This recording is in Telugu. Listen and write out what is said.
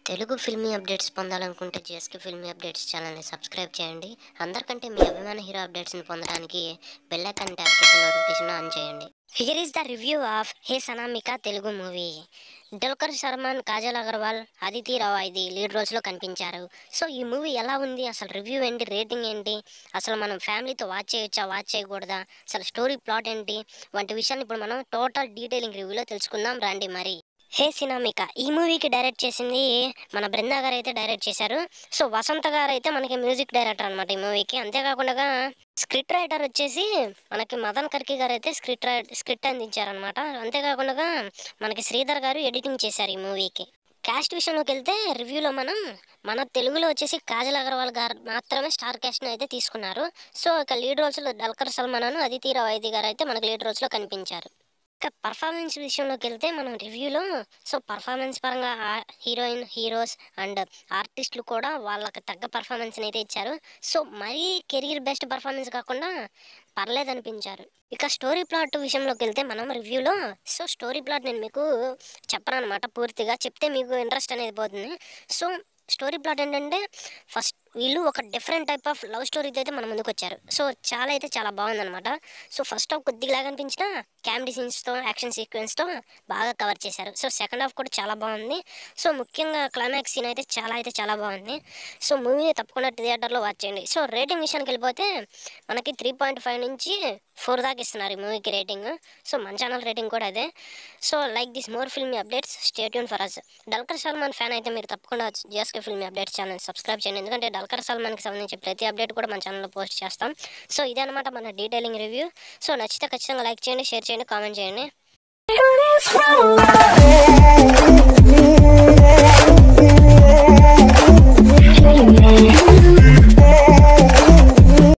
తెలుగు ఫిల్మీ అప్డేట్స్ పొందాలనుకుంటే జేఎస్కే ఫిల్మీ అప్డేట్స్ ఛానల్ని సబ్స్క్రైబ్ చేయండి అందరికంటే మీ అభిమాన హీరో అప్డేట్స్ని పొందడానికి బెల్ ఐకాన్ ట్యాప్ చేసి నోటిఫికేషన్ ఆన్ చేయండి here is the review of hey Sinamika Telugu movie Dulquer Salmaan Kajal Aggarwal Aditi Rao ఇది లీడ్ రోల్స్లో కనిపించారు సో ఈ మూవీ ఎలా ఉంది అసలు రివ్యూ ఏంటి రేటింగ్ ఏంటి అసలు మనం ఫ్యామిలీతో వాచ్ చేయొచ్చా వాచ్ చేయకూడదా అసలు స్టోరీ ప్లాట్ ఏంటి వంటి విషయాన్ని ఇప్పుడు మనం టోటల్ డీటెయిలింగ్ రివ్యూలో తెలుసుకుందాం రండి మరి హే సినామిక ఈ మూవీకి డైరెక్ట్ చేసింది మన బృందా గారు అయితే డైరెక్ట్ చేశారు సో వసంత గారు అయితే మనకి మ్యూజిక్ డైరెక్టర్ అనమాట ఈ మూవీకి అంతేకాకుండా స్క్రిప్ట్ రైటర్ వచ్చేసి మనకి మదన్ కర్కి గారు అయితే స్క్రిప్ట్ రై స్క్రిప్ట్ అందించారనమాట అంతేకాకుండా మనకి శ్రీధర్ గారు ఎడిటింగ్ చేశారు ఈ మూవీకి క్యాస్ట్ విషయంలోకి వెళ్తే రివ్యూలో మనం మన తెలుగులో వచ్చేసి కాజల్ అగర్వాల్ గారు మాత్రమే స్టార్ క్యాస్ట్ని అయితే తీసుకున్నారు సో ఇక లీడ్ రోల్స్లో డల్కర్ సల్మాన్ అను అదితి రావు ఐది గారు అయితే మనకి లీడ్ రోల్స్లో కనిపించారు ఇక పర్ఫార్మెన్స్ విషయంలోకి వెళ్తే మనం రివ్యూలో సో పర్ఫార్మెన్స్ పరంగా హీరోయిన్ హీరోస్ అండ్ ఆర్టిస్టులు కూడా వాళ్ళకి తగ్గ పర్ఫార్మెన్స్ని అయితే ఇచ్చారు సో మరీ కెరీర్ బెస్ట్ పర్ఫార్మెన్స్ కాకుండా పర్లేదు అనిపించారు ఇక స్టోరీ ప్లాట్ విషయంలోకి వెళ్తే మనం రివ్యూలో సో స్టోరీ ప్లాట్ నేను మీకు చెప్పను అనమాట పూర్తిగా చెప్తే మీకు ఇంట్రెస్ట్ అనేది పోతుంది సో స్టోరీ ప్లాట్ ఏంటంటే ఫస్ట్ వీళ్ళు ఒక డిఫరెంట్ టైప్ ఆఫ్ లవ్ స్టోరీతో అయితే మన ముందుకు వచ్చారు సో చాలా అయితే చాలా బాగుందన్నమాట సో ఫస్ట్ హాఫ్ కొద్దిగా అనిపించిన కామెడీ సీన్స్తో యాక్షన్ సీక్వెన్స్తో బాగా కవర్ చేశారు సో సెకండ్ హాఫ్ కూడా చాలా బాగుంది సో ముఖ్యంగా క్లైమాక్స్ సీన్ అయితే చాలా అయితే చాలా బాగుంది సో మూవీ తప్పకుండా థియేటర్లో వాచ్ చేయండి సో రేటింగ్ విషయానికి వెళ్ళిపోతే మనకి త్రీ పాయింట్ ఫైవ్ నుంచి ఫోర్ దాకా ఇస్తున్నారు ఈ మూవీకి రేటింగ్ సో మన ఛానల్ రేటింగ్ కూడా అదే so like this more filmy updates stay tuned for us Dulquer Salmaan fan అయితే మీరు తప్పకుండా GSK filmy updates channel subscribe చేయండి ఎందుకంటే డల్కర్ సల్మాన్కి సంబంధించి ప్రతి అప్డేట్ కూడా మన ఛానల్లో పోస్ట్ చేస్తాం సో ఇదే అనమాట మన డీటెయిలింగ్ రివ్యూ సో నచ్చితే ఖచ్చితంగా లైక్ చేయండి షేర్ చేయండి కామెంట్ చేయండి From